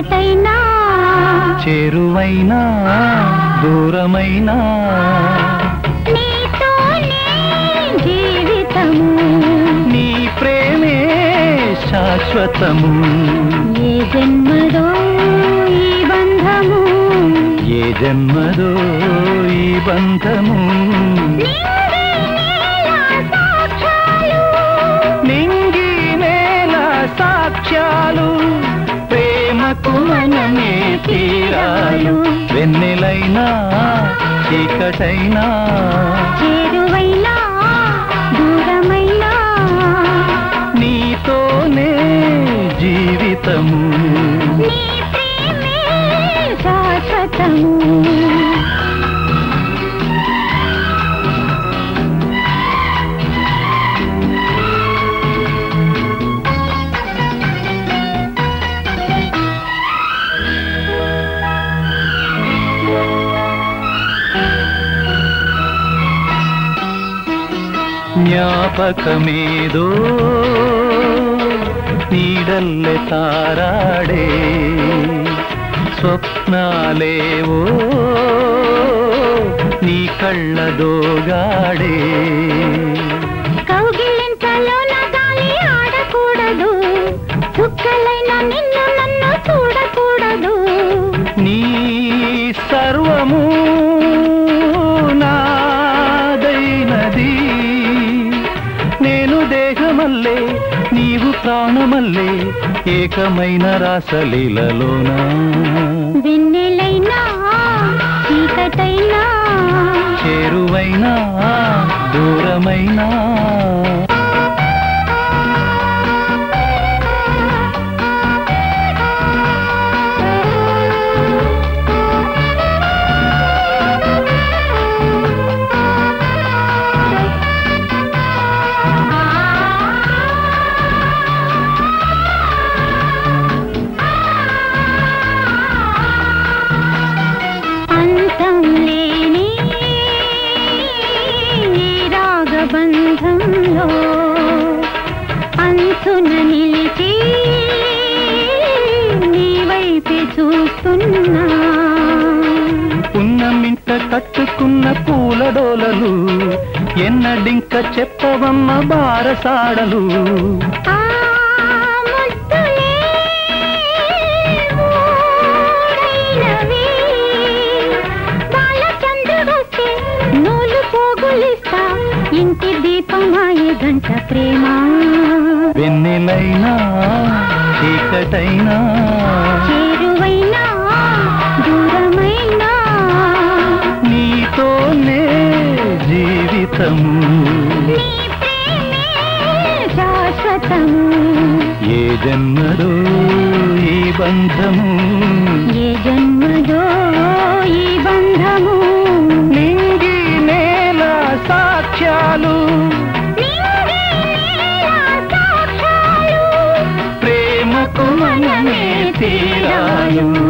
చీకటైనా చేరువైనా దూరమైనా నీతోనే జీవితము నీ ప్రేమే శాశ్వతము ఏ జన్మదో ఈ బంధము ఏ జన్మదో ఈ బంధము నింగి నేల సాక్ష్యాలు నింగి నేల సాక్ష్యాలు ప్రేమకు మనమే తీరాలు వెన్నెలైనా చీకటైనా చేరువైనా దూరమైనా నీతోనే జీవితము నీ ప్రేమే శాశ్వతము ಜ್ಞಾಪಕಮೇದೋ ನೀಡಲ್ಲೆ ತಾರಾಡೆ ಸ್ವಪ್ನಾಲೇವೋ నీ కళ్ళదోగాడే కౌగిలింతలోన గాలి ఆడకూడదు చుక్కలైన నిన్ను నన్ను చూడకూడదు నీ సర్వము నాదైనది నేను దేహమల్లే నీవు ప్రాణమల్లే ఏకమైన రాసలీలలోనా వెన్నెలైనా చీకటైనా చేరువైనా దూరమైనా అంతం లేని ఈ రాగబంధంలో అంచున నిలిచి నీ వైపే చూస్తున్నా పున్నమింట కట్టుకున్న పూలడోలలు ఎన్నడింక చెప్పవమ్మ బారసాడలు ఆ ముద్దులే ఊరైనవి. బాలచంద్రుడొస్తే నూలు పోగులిస్తా ఇంటి దీపమాయే గంట ప్రేమ వెన్నెలైనా చీకటైనా చేరువైనా దూరమైనా నీతోనే జీవితము నీ ప్రేమే శాశ్వతము ఏ జన్మదో ఈ బంధము ఏ జన్మదో ఈ బంధము నింగి నేల సాక్ష్యాలు నింగి నేల సాక్ష్యాలు ప్రేమకు మనమే తీరాలు